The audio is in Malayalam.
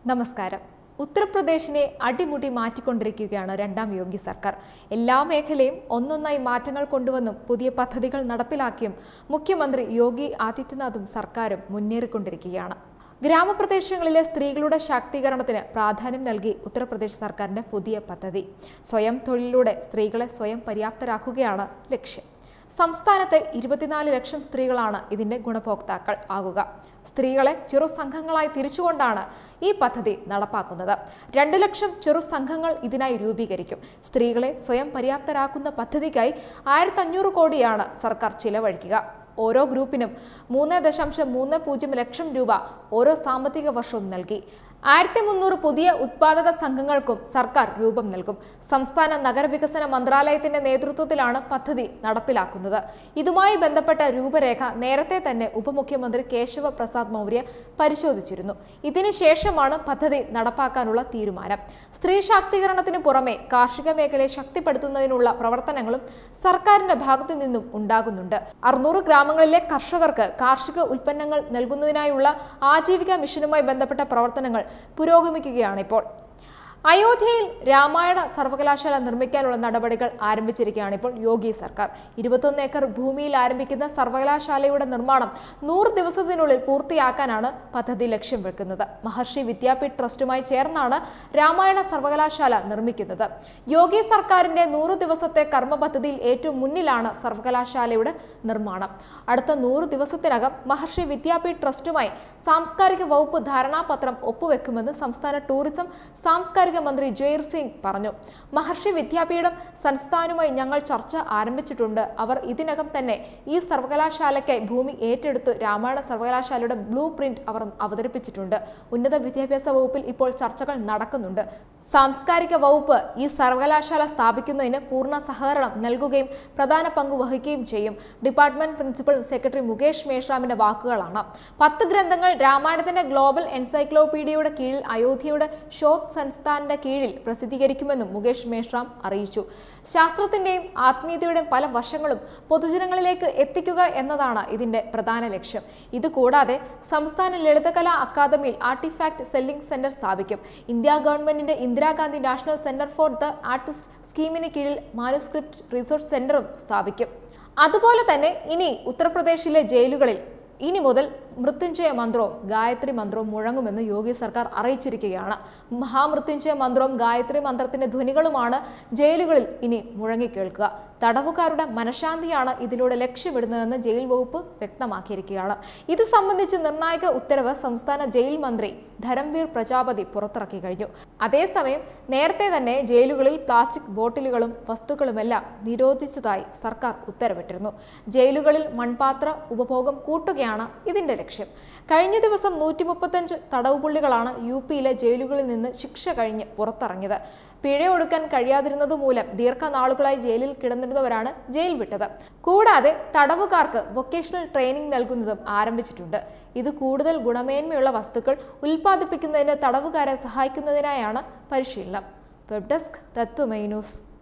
നമസ്കാരം ഉത്തർപ്രദേശിനെ അടിമുടി മാറ്റിക്കൊണ്ടിരിക്കുകയാണ് രണ്ടാം യോഗി സർക്കാർ എല്ലാ മേഖലയും ഒന്നൊന്നായി മാറ്റങ്ങൾ കൊണ്ടുവന്നും പുതിയ പദ്ധതികൾ നടപ്പിലാക്കിയും മുഖ്യമന്ത്രി യോഗി ആദിത്യനാഥും സർക്കാരും മുന്നേറിക്കൊണ്ടിരിക്കുകയാണ് ഗ്രാമപ്രദേശങ്ങളിലെ സ്ത്രീകളുടെ ശാക്തീകരണത്തിന് പ്രാധാന്യം നൽകി ഉത്തർപ്രദേശ് സർക്കാരിന്റെ പുതിയ പദ്ധതി സ്വയം തൊഴിലിലൂടെ സ്ത്രീകളെ സ്വയം പര്യാപ്തരാക്കുകയാണ് ലക്ഷ്യം സംസ്ഥാനത്തെ ഇരുപത്തിനാല് ലക്ഷം സ്ത്രീകളാണ് ഇതിന്റെ ഗുണഭോക്താക്കൾ ആകുക സ്ത്രീകളെ ചെറു സംഘങ്ങളായി തിരിച്ചുകൊണ്ടാണ് ഈ പദ്ധതി നടപ്പാക്കുന്നത് രണ്ടു ലക്ഷം ചെറു സംഘങ്ങൾ ഇതിനായി രൂപീകരിക്കും സ്ത്രീകളെ സ്വയം പര്യാപ്തരാക്കുന്ന പദ്ധതിക്കായി ആയിരത്തി അഞ്ഞൂറ് കോടിയാണ് സർക്കാർ ചിലവഴിക്കുക ഓരോ ഗ്രൂപ്പിനും മൂന്ന് ദശാംശം മൂന്ന് പൂജ്യം ലക്ഷം രൂപ ഓരോ സാമ്പത്തിക വർഷവും നൽകി ആയിരത്തി മുന്നൂറ് പുതിയ ഉത്പാദക സംഘങ്ങൾക്കും സർക്കാർ രൂപം നൽകും സംസ്ഥാന നഗരവികസന മന്ത്രാലയത്തിന്റെ നേതൃത്വത്തിലാണ് പദ്ധതി നടപ്പിലാക്കുന്നത് ഇതുമായി ബന്ധപ്പെട്ട രൂപരേഖ നേരത്തെ തന്നെ ഉപമുഖ്യമന്ത്രി കേശവ പ്രസാദ് മൗര്യ പരിശോധിച്ചിരുന്നു ഇതിനുശേഷമാണ് പദ്ധതി നടപ്പാക്കാനുള്ള തീരുമാനം സ്ത്രീ ശാക്തീകരണത്തിന് പുറമെ കാർഷിക മേഖലയെ ശക്തിപ്പെടുത്തുന്നതിനുള്ള പ്രവർത്തനങ്ങളും സർക്കാരിന്റെ ഭാഗത്തു നിന്നും ഉണ്ടാകുന്നുണ്ട് അറുന്നൂറ് ഗ്രാമങ്ങളിലെ കർഷകർക്ക് കാർഷിക ഉൽപ്പന്നങ്ങൾ നൽകുന്നതിനായുള്ള ആജീവിക മിഷനുമായി ബന്ധപ്പെട്ട പ്രവർത്തനങ്ങൾ പുരോഗമിക്കുകയാണ് ഇപ്പോൾ അയോധ്യയിൽ രാമായണ സർവകലാശാല നിർമ്മിക്കാനുള്ള നടപടികൾ ആരംഭിച്ചിരിക്കുകയാണ് ഇപ്പോൾ യോഗി സർക്കാർ ഇരുപത്തൊന്ന് ഏക്കർ ഭൂമിയിൽ ആരംഭിക്കുന്ന സർവകലാശാലയുടെ നിർമ്മാണം നൂറ് ദിവസത്തിനുള്ളിൽ പൂർത്തിയാക്കാനാണ് പദ്ധതി ലക്ഷ്യം വെക്കുന്നത് മഹർഷി വിദ്യാപീഠ് ട്രസ്റ്റുമായി ചേർന്നാണ് രാമായണ സർവകലാശാല നിർമ്മിക്കുന്നത് യോഗി സർക്കാരിന്റെ നൂറ് ദിവസത്തെ കർമ്മ പദ്ധതിയിൽ ഏറ്റവും മുന്നിലാണ് സർവകലാശാലയുടെ നിർമ്മാണം അടുത്ത നൂറ് ദിവസത്തിനകം മഹർഷി വിദ്യാപീഠ് ട്രസ്റ്റുമായി സാംസ്കാരിക വകുപ്പ് ധാരണാപത്രം ഒപ്പുവെക്കുമെന്ന് സംസ്ഥാന ടൂറിസം സാംസ്കാരിക മന്ത്രി ജയർ സിംഗ് പറഞ്ഞു മഹർഷി വിദ്യാപീഠം സംസ്ഥാനവുമായി ഞങ്ങൾ ചർച്ച ആരംഭിച്ചിട്ടുണ്ട് അവർ ഇതിനകം തന്നെ ഈ സർവകലാശാലയ്ക്കായി ഭൂമി ഏറ്റെടുത്ത് രാമായണ സർവകലാശാലയുടെ ബ്ലൂ പ്രിന്റ് അവർ അവതരിപ്പിച്ചിട്ടുണ്ട് ഉന്നത വിദ്യാഭ്യാസ വകുപ്പിൽ ഇപ്പോൾ ചർച്ചകൾ നടക്കുന്നുണ്ട് സാംസ്കാരിക വകുപ്പ് ഈ സർവകലാശാല സ്ഥാപിക്കുന്നതിന് പൂർണ്ണ സഹകരണം നൽകുകയും പ്രധാന പങ്ക് വഹിക്കുകയും ചെയ്യും ഡിപ്പാർട്ട്മെന്റ് പ്രിൻസിപ്പൽ സെക്രട്ടറി മുകേഷ് മേഷ്രാമിന്റെ വാക്കുകളാണ് പത്ത് ഗ്രന്ഥങ്ങൾ രാമായണത്തിന്റെ ഗ്ലോബൽ എൻസൈക്ലോപീഡിയയുടെ കീഴിൽ അയോധ്യയുടെ ഷോത് സംസ്ഥാനത്തിന്റെ കീഴിൽ പ്രസിദ്ധീകരിക്കുമെന്നും മുകേഷ് മേഷ്റാം അറിയിച്ചു ശാസ്ത്രത്തിന്റെയും ആത്മീയതയുടെയും പല വശങ്ങളും പൊതുജനങ്ങളിലേക്ക് എത്തിക്കുക എന്നതാണ് ഇതിന്റെ പ്രധാന ലക്ഷ്യം ഇത് കൂടാതെ സംസ്ഥാന ലളിതകലാ അക്കാദമിയിൽ ആർട്ടിഫാക്ട് സെല്ലിംഗ് സെന്റർ സ്ഥാപിക്കും ഇന്ത്യ ഗവൺമെന്റിന്റെ Indira Gandhi national centre for the artist സ്കീമിന് കീഴിൽ മാനുസ്ക്രിപ്റ്റ് റിസോർച്ച് സെന്ററും സ്ഥാപിക്കും അതുപോലെ തന്നെ ഇനി ഉത്തർപ്രദേശിലെ ജയിലുകളിൽ ഇനി മുതൽ മൃത്യുഞ്ജയ മന്ത്രവും ഗായത്രി മന്ത്രവും മുഴങ്ങുമെന്ന് യോഗി സർക്കാർ അറിയിച്ചിരിക്കുകയാണ് മഹാമൃത്യുഞ്ജയ മന്ത്രവും ഗായത്രി മന്ത്രത്തിന്റെ ധ്വനികളുമാണ് ജയിലുകളിൽ ഇനി മുഴങ്ങിക്കേൾക്കുക തടവുകാരുടെ മനഃശാന്തിയാണ് ഇതിലൂടെ ലക്ഷ്യമിടുന്നതെന്ന് ജയിൽ വകുപ്പ് വ്യക്തമാക്കിയിരിക്കുകയാണ് ഇത് സംബന്ധിച്ച് നിർണായക ഉത്തരവ് സംസ്ഥാന ജയിൽ മന്ത്രി ധരംവീർ പ്രജാപതി പുറത്തിറക്കി കഴിഞ്ഞു അതേസമയം നേരത്തെ തന്നെ ജയിലുകളിൽ പ്ലാസ്റ്റിക് ബോട്ടിലുകളും വസ്തുക്കളുമെല്ലാം നിരോധിച്ചതായി സർക്കാർ ഉത്തരവിട്ടിരുന്നു ജയിലുകളിൽ മൺപാത്ര ഉപഭോഗം കൂട്ടുകയാണ് ഇതിന്റെ ലക്ഷ്യം കഴിഞ്ഞ ദിവസം നൂറ്റി മുപ്പത്തഞ്ച് തടവുപുള്ളികളാണ് യു പിയിലെ ജയിലുകളിൽ നിന്ന് ശിക്ഷ കഴിഞ്ഞ് പുറത്തിറങ്ങിയത് പിഴ ഒടുക്കാൻ കഴിയാതിരുന്നതുമൂലം ദീർഘനാളുകളായി ജയിലിൽ കിടന്നിരുന്നവരാണ് ജയിൽ വിട്ടത് കൂടാതെ തടവുകാർക്ക് വൊക്കേഷണൽ ട്രെയിനിങ് നൽകുന്നതും ആരംഭിച്ചിട്ടുണ്ട് ഇത് കൂടുതൽ ഗുണമേന്മയുള്ള വസ്തുക്കൾ ഉൽപ്പാദിപ്പിക്കുന്നതിന് തടവുകാരെ സഹായിക്കുന്നതിനായാണ് പരിശീലനം വെബ് ഡെസ്ക് തത്വമൈ ന്യൂസ്